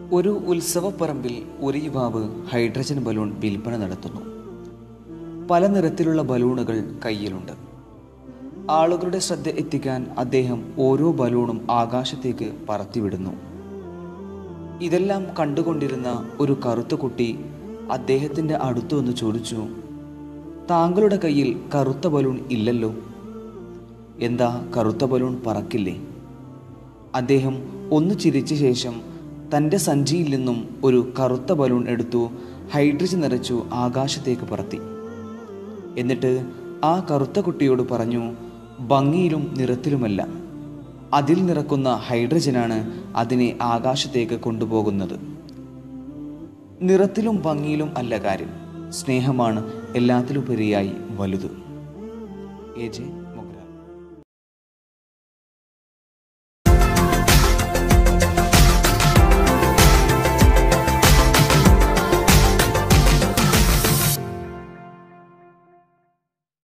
ഒരു ഉത്സവപ്പറമ്പിൽ ഒരു യുവാവ് ഹൈഡ്രജൻ ബലൂൺ വിൽപ്പന നടത്തുന്നു പല നിറത്തിലുള്ള ബലൂണുകൾ കയ്യിലുണ്ട് ആളുകളുടെ ശ്രദ്ധ എത്തിക്കാൻ അദ്ദേഹം ഓരോ ബലൂണും ആകാശത്തേക്ക് പറത്തിവിടുന്നു ഇതെല്ലാം കണ്ടുകൊണ്ടിരുന്ന ഒരു കറുത്ത കുട്ടി അദ്ദേഹത്തിൻ്റെ അടുത്തു വന്ന് ചോദിച്ചു താങ്കളുടെ കയ്യിൽ കറുത്ത ബലൂൺ ഇല്ലല്ലോ എന്താ കറുത്ത ബലൂൺ പറക്കില്ലേ അദ്ദേഹം ഒന്ന് ചിരിച്ച ശേഷം തൻ്റെ സഞ്ചിയിൽ നിന്നും ഒരു കറുത്ത ബലൂൺ എടുത്തു ഹൈഡ്രജൻ നിറച്ചു ആകാശത്തേക്ക് പറത്തി എന്നിട്ട് ആ കറുത്ത കുട്ടിയോട് പറഞ്ഞു ഭംഗിയിലും നിറത്തിലുമല്ല അതിൽ നിറക്കുന്ന ഹൈഡ്രജനാണ് അതിനെ ആകാശത്തേക്ക് കൊണ്ടുപോകുന്നത് നിറത്തിലും ഭംഗിയിലും അല്ല കാര്യം സ്നേഹമാണ് എല്ലാത്തിലുപരിയായി വലുത് എ ജെ